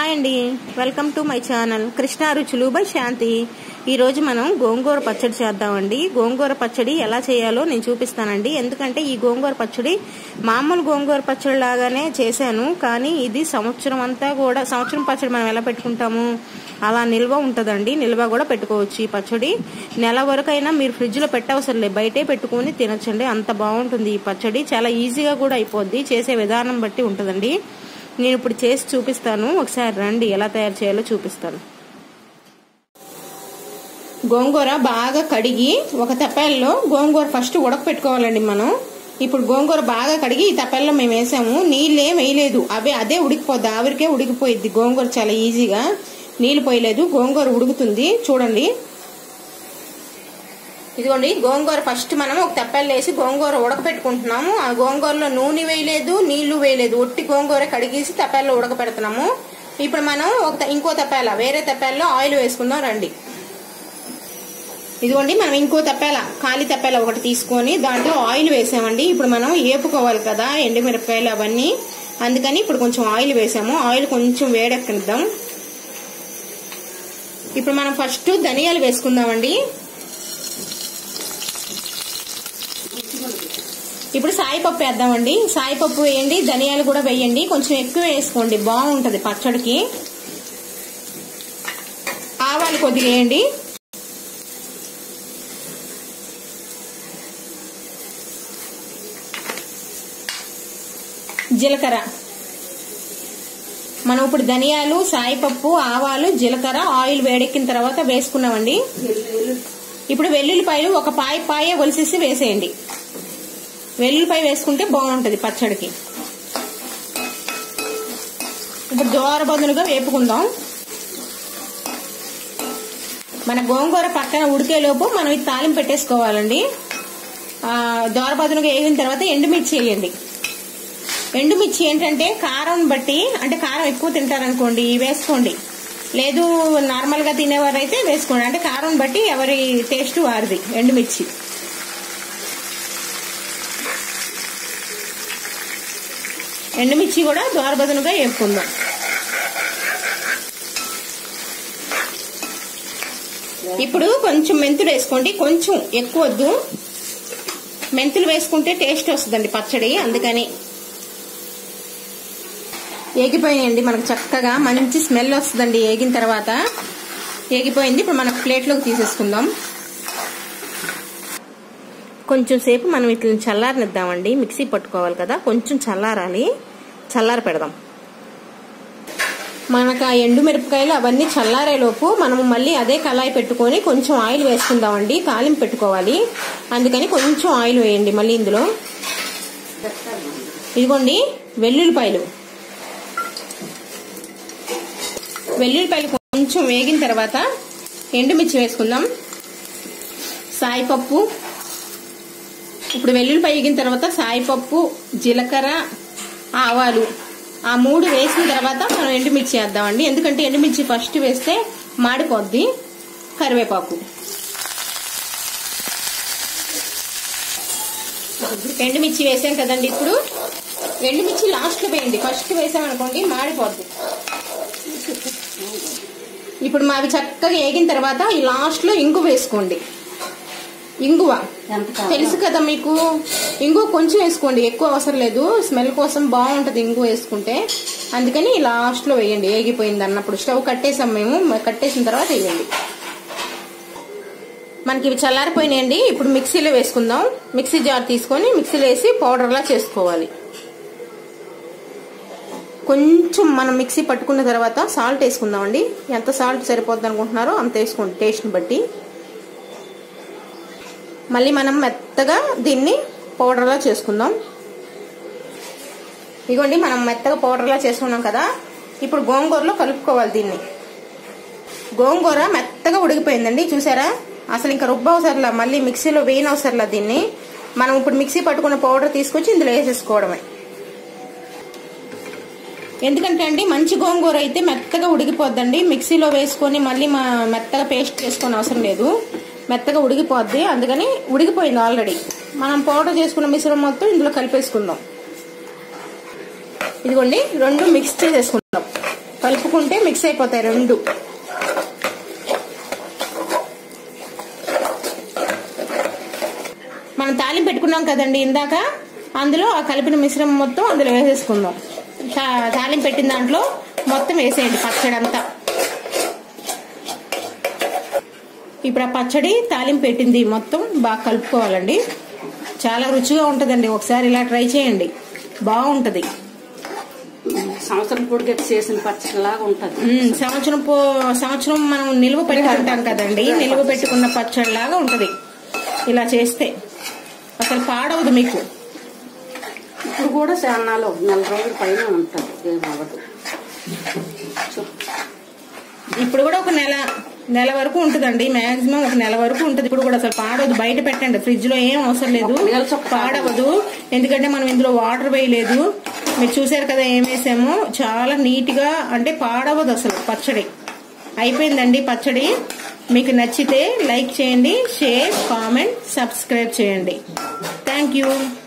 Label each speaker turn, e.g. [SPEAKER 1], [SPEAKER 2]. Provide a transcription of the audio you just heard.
[SPEAKER 1] Hi అండి welcome to my channel Krishna Ruchulu by శాంతి ఈరోజు మనం గోంగూర పచ్చడి చేద్దామండి గోంగూర పచ్చడి ఎలా చేయాలో నేను చూపిస్తానండి ఎందుకంటే ఈ గోంగూర పచ్చడి మామూలు గోంగూర పచ్చడి లాగానే చేశాను కానీ ఇది సంవత్సరం అంతా కూడా సంవత్సరం పచ్చడి మనం ఎలా పెట్టుకుంటాము అలా నిల్వ ఉంటుందండి నిల్వ కూడా పెట్టుకోవచ్చు ఈ పచ్చడి నెల వరకైనా మీరు ఫ్రిడ్జ్లో పెట్టవసరం లేదు బయటే పెట్టుకొని తినొచ్చండి అంత బాగుంటుంది ఈ పచ్చడి చాలా ఈజీగా కూడా అయిపోద్ది చేసే విధానం బట్టి ఉంటుందండి నేను ఇప్పుడు చేసి చూపిస్తాను ఒకసారి రండి ఎలా తయారు చేయాలో చూపిస్తాను గోంగూర బాగా కడిగి ఒక తప్పాల్లో గోంగూర ఫస్ట్ ఉడకపెట్టుకోవాలండి మనం ఇప్పుడు గోంగూర బాగా కడిగి ఈ తప్పాల్లో మేము వేసాము నీళ్ళు ఏం వేయలేదు అవే అదే ఉడికిపోద్ది ఆవిరికే ఉడికిపోయిద్ది గోంగూర చాలా ఈజీగా నీళ్ళు పోయలేదు గోంగూర ఉడుకుతుంది చూడండి ఇదిగోండి గోంగూర ఫస్ట్ మనం ఒక తెప్పల్లో వేసి గోంగూర ఉడకపెట్టుకుంటున్నాము ఆ గోంగూరలో నూనె వేయలేదు నీళ్లు వేయలేదు ఒట్టి గోంగూర కడిగేసి తెప్పల్లో ఉడకపెడుతున్నాము ఇప్పుడు మనం ఒక ఇంకో తెప్పాల వేరే తెప్పాల్లో ఆయిల్ వేసుకుందాం రండి ఇదిగోండి మనం ఇంకో తెప్పాల ఖాళీ తెప్పాల ఒకటి తీసుకొని దాంట్లో ఆయిల్ వేసామండి ఇప్పుడు మనం ఏపుకోవాలి కదా ఎండుమిరపకాయలు అవన్నీ అందుకని ఇప్పుడు కొంచెం ఆయిల్ వేసాము ఆయిల్ కొంచెం వేడెక్కనిద్దాం ఇప్పుడు మనం ఫస్ట్ ధనియాలు వేసుకుందామండి ఇప్పుడు సాయిపప్పు వేద్దామండి సాయిపప్పు వేయండి ధనియాలు కూడా వేయండి కొంచెం ఎక్కువ వేసుకోండి బాగుంటది పచ్చడికి ఆవాలు కొద్దిగా వేయండి జీలకర్ర మనం ఇప్పుడు ధనియాలు సాయిపప్పు ఆవాలు జీలకర్ర ఆయిల్ వేడెక్కిన తర్వాత వేసుకున్నామండి ఇప్పుడు వెల్లుల్లిపాయలు ఒక పాయ పాయ ఒలిసేసి వేసేయండి వెల్లుల్లిపాయ వేసుకుంటే బాగుంటది పచ్చడికి ఇప్పుడు దోరబదులుగా వేపుకుందాం మన గోంగూర పక్కన ఉడికేలోపు మనం ఇది తాలింపు పెట్టేసుకోవాలండి దోరబదులుగా వేగిన తర్వాత ఎండుమిర్చి వేయండి ఎండుమిర్చి ఏంటంటే కారం బట్టి అంటే కారం ఎక్కువ తింటారనుకోండి వేసుకోండి లేదు నార్మల్ గా తినేవారు అయితే వేసుకోండి అంటే కారం బట్టి ఎవరి టేస్ట్ వారిది ఎండుమిర్చి ఎండుమిర్చి కూడా ద్వారబదునుగా వేపుకుందాం ఇప్పుడు కొంచెం మెంతులు వేసుకోండి కొంచెం ఎక్కువ వద్దు మెంతులు వేసుకుంటే టేస్ట్ వస్తుందండి పచ్చడి అందుకని ఏగిపోయినాయండి మనకు చక్కగా మంచి స్మెల్ వస్తుందండి ఏగిన తర్వాత ఏగిపోయింది ఇప్పుడు మనం ప్లేట్లోకి తీసేసుకుందాం కొంచెం సేపు మనం ఇట్లా చల్లారనిద్దామండి మిక్సీ పట్టుకోవాలి కదా కొంచెం చల్లారాలి చల్లార పెడదాం మనకు ఆ ఎండు మిరపకాయలు అవన్నీ చల్లారేలోపు మనం మళ్ళీ అదే కళాయి పెట్టుకొని కొంచెం ఆయిల్ వేసుకుందామండి తాలింపు పెట్టుకోవాలి అందుకని కొంచెం ఆయిల్ వేయండి మళ్ళీ ఇందులో ఇదిగోండి వెల్లుల్లిపాయలు వెల్లుల్లిపాయలు కొంచెం వేగిన తర్వాత ఎండుమిర్చి వేసుకుందాం సాయిపప్పు ఇప్పుడు వెల్లుల్లిపాయ వేగిన తర్వాత సాయిపప్పు జీలకర్ర ఆవాలు ఆ మూడు వేసిన తర్వాత మనం ఎండుమిర్చి వేద్దామండి ఎందుకంటే ఎండుమిర్చి ఫస్ట్ వేస్తే మాడిపోద్ది కరివేపాకు ఎండుమిర్చి వేసాం కదండి ఇప్పుడు ఎండుమిర్చి లాస్ట్లో వేయండి ఫస్ట్ వేసామనుకోండి మాడిపోద్ది ఇప్పుడు మావి చక్కగా వేగిన తర్వాత ఈ లాస్ట్ లో ఇంగు వేసుకోండి ఇంగువ తెలుసు కదా మీకు ఇంగువ కొంచెం వేసుకోండి ఎక్కువ అవసరం లేదు స్మెల్ కోసం బాగుంటది ఇంగువ వేసుకుంటే అందుకని లాస్ట్ లో వేయండి ఏగిపోయింది అన్నప్పుడు స్టవ్ కట్టేసాం మేము కట్టేసిన తర్వాత వేయండి మనకి ఇవి చల్లారిపోయినాయండి ఇప్పుడు మిక్సీలో వేసుకుందాం మిక్సీ జార్ తీసుకొని మిక్సీలో వేసి పౌడర్లా చేసుకోవాలి కొంచెం మనం మిక్సీ పట్టుకున్న తర్వాత సాల్ట్ వేసుకుందామండి ఎంత సాల్ట్ సరిపోద్ది అనుకుంటున్నారో అంత వేసుకోండి టేస్ట్ని బట్టి మళ్ళీ మనం మెత్తగా దీన్ని పౌడర్లా చేసుకుందాం ఇగోండి మనం మెత్తగా పౌడర్లా చేసుకున్నాం కదా ఇప్పుడు గోంగూరలో కలుపుకోవాలి దీన్ని గోంగూర మెత్తగా ఉడికిపోయిందండి చూసారా అసలు ఇంకా రుబ్బ అవసరంలా మళ్ళీ మిక్సీలో వేయని అవసరంలా దీన్ని మనం ఇప్పుడు మిక్సీ పట్టుకున్న పౌడర్ తీసుకొచ్చి ఇందులో వేసేసుకోవడమే ఎందుకంటే అండి మంచి గోంగూర అయితే మెత్తగా ఉడికిపోద్దండి మిక్సీలో వేసుకొని మళ్ళీ మా మెత్తగా పేస్ట్ చేసుకొని అవసరం లేదు మెత్తగా ఉడికిపోద్ది అందుకని ఉడికిపోయింది ఆల్రెడీ మనం పౌడర్ చేసుకున్న మిశ్రమం మొత్తం ఇందులో కలిపేసుకుందాం ఇదిగోండి రెండు మిక్స్ చేసేసుకుందాం కలుపు కలుపుకుంటే మిక్స్ అయిపోతాయి రెండు మనం తాలింపు పెట్టుకున్నాం కదండి ఇందాక అందులో ఆ కలిపిన మిశ్రమం మొత్తం అందులో వేసేసుకుందాం తా- తాలింపు పెట్టిన దాంట్లో మొత్తం వేసేయండి పచ్చడి అంతా ఇప్పుడు ఆ పచ్చడి తాలింపు పెట్టింది మొత్తం బాగా కలుపుకోవాలండి చాలా రుచిగా ఉంటుందండి ఒకసారి ఇలా ట్రై చేయండి బాగుంటది
[SPEAKER 2] సంవత్సరం పొడికి చేసిన పచ్చడిలాగా ఉంటది
[SPEAKER 1] మ్మ్. సంవత్సరం పో సంవత్సరం మనం నిల్వ పెట్టుకుంటాం కదండి నిల్వ పెట్టుకున్న పచ్చడిలాగా ఉంటది ఇలా చేస్తే అసలు పాడవదు మీకు
[SPEAKER 2] ఇప్పుడు కూడా శానాలు నెల రోజుల పైన ఉంటుంది ఏమవ్వదు చూ-
[SPEAKER 1] ఇప్పుడు కూడా ఒక నెల నెల వరకు ఉంటుందండి మాక్సిమం ఒక నెల వరకు ఉంటుంది ఇప్పుడు కూడా అసలు పాడవదు బయట పెట్టండి ఫ్రిడ్జ్ లో ఏం అవసరం లేదు
[SPEAKER 2] ఒక నెల చొక్క
[SPEAKER 1] పాడవదు ఎందుకంటే మనం ఇందులో వాటర్ వేయలేదు మీరు చూసారు కదా ఏం వేసామో చాలా నీట్ గా అంటే పాడవదు అసలు పచ్చడి అయిపోయిందండి పచ్చడి మీకు నచ్చితే లైక్ చేయండి షేర్ కామెంట్ సబ్స్క్రైబ్ చేయండి థ్యాంక్ యూ